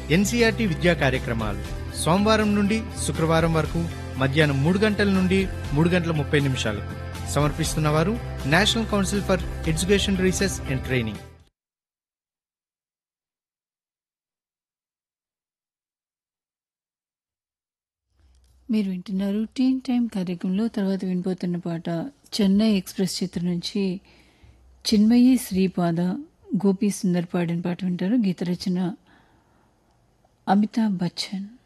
NCERT విద్యా కార్యక్రమాలు సోమవారం నుండి శుక్రవారం వరకు మధ్యాహ్నం మూడు గంటల నుండి మూడు గంటల ముప్పై నిమిషాలకు సమర్పిస్తున్నవారు national council for education research and training మీరు వింటున్నారు టీన్ టైం కార్యక్రమంలో తర్వాత వినిపోతున్న పాట చెన్నై ఎక్స్ప్రెస్ చిత్రం నుంచి చిన్మయి శ్రీపాద గోపీ సుందర్ పాడిన పాట వింటారు గీత రచన అమితాబ్ బచ్చన్